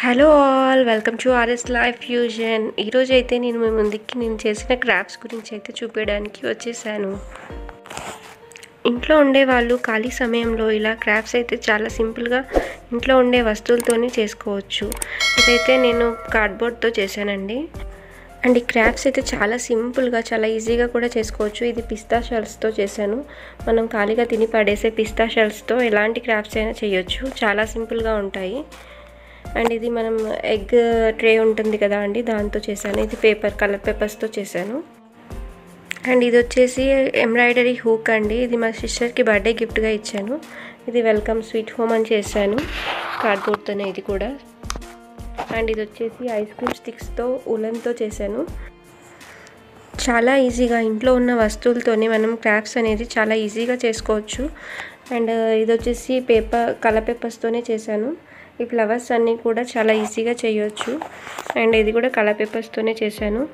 hello all welcome to RS life fusion ఈరోజు అయితే నేను మీ ముందుకి నేను చేసిన క్రాఫ్ట్స్ గురించి అయితే చూపించడానికి వచ్చేసాను ఇంట్లో ఉండే వాళ్ళు ఖాళీ సమయంలో ఇలా క్రాఫ్ట్స్ అయితే చాలా సింపుల్గా ఇంట్లో ఉండే వస్తువులతోనే చేసుకోవచ్చు ఇదైతే నేను కార్డ్బోర్డ్తో చేశానండి అండ్ ఈ క్రాఫ్ట్స్ అయితే చాలా సింపుల్గా చాలా ఈజీగా కూడా చేసుకోవచ్చు ఇది పిస్తా షెల్స్తో చేశాను మనం ఖాళీగా తిని పడేసే పిస్తా షెల్స్తో ఎలాంటి క్రాఫ్ట్స్ అయినా చేయొచ్చు చాలా సింపుల్గా ఉంటాయి అండ్ ఇది మనం ఎగ్ ట్రే ఉంటుంది కదా అండి దాంతో చేశాను ఇది పేపర్ కలర్ పేపర్స్తో చేశాను అండ్ ఇది వచ్చేసి ఎంబ్రాయిడరీ హూక్ అండి ఇది మా సిస్టర్కి బర్త్డే గిఫ్ట్గా ఇచ్చాను ఇది వెల్కమ్ స్వీట్ హోమ్ అని చేశాను కార్డ్బోర్డ్తోనే ఇది కూడా అండ్ ఇది వచ్చేసి ఐస్ క్రీమ్ స్టిక్స్తో ఉలన్తో చేశాను చాలా ఈజీగా ఇంట్లో ఉన్న వస్తువులతోనే మనం క్రాఫ్ట్స్ అనేది చాలా ఈజీగా చేసుకోవచ్చు అండ్ ఇది వచ్చేసి పేపర్ కలర్ పేపర్స్తోనే చేశాను ఈ ఫ్లవర్స్ అన్నీ కూడా చాలా ఈజీగా చేయొచ్చు అండ్ ఇది కూడా కలర్ పేపర్స్తోనే చేశాను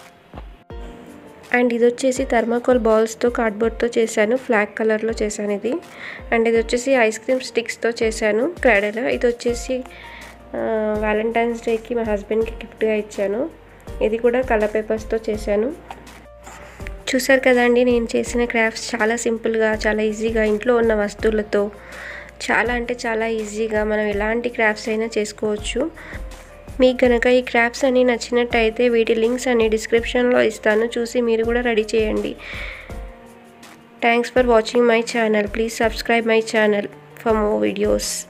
అండ్ ఇది వచ్చేసి థర్మాకోల్ బాల్స్తో కార్డ్బోర్డ్తో చేశాను ఫ్లాగ్ కలర్లో చేశాను ఇది అండ్ ఇది వచ్చేసి ఐస్ క్రీమ్ స్టిక్స్తో చేశాను క్రాడర్ ఇది వచ్చేసి వ్యాలంటైన్స్ డేకి మా హస్బెండ్కి గిఫ్ట్గా ఇచ్చాను ఇది కూడా కలర్ పేపర్స్తో చేశాను చూసారు కదండి నేను చేసిన క్రాఫ్ట్స్ చాలా సింపుల్గా చాలా ఈజీగా ఇంట్లో ఉన్న వస్తువులతో చాలా అంటే చాలా ఈజీగా మనం ఎలాంటి క్రాఫ్ట్స్ అయినా చేసుకోవచ్చు మీకు కనుక ఈ క్రాఫ్ట్స్ అన్నీ నచ్చినట్టయితే వీటి లింక్స్ అన్ని డిస్క్రిప్షన్లో ఇస్తాను చూసి మీరు కూడా రెడీ చేయండి thanks for watching my channel please subscribe my channel for more videos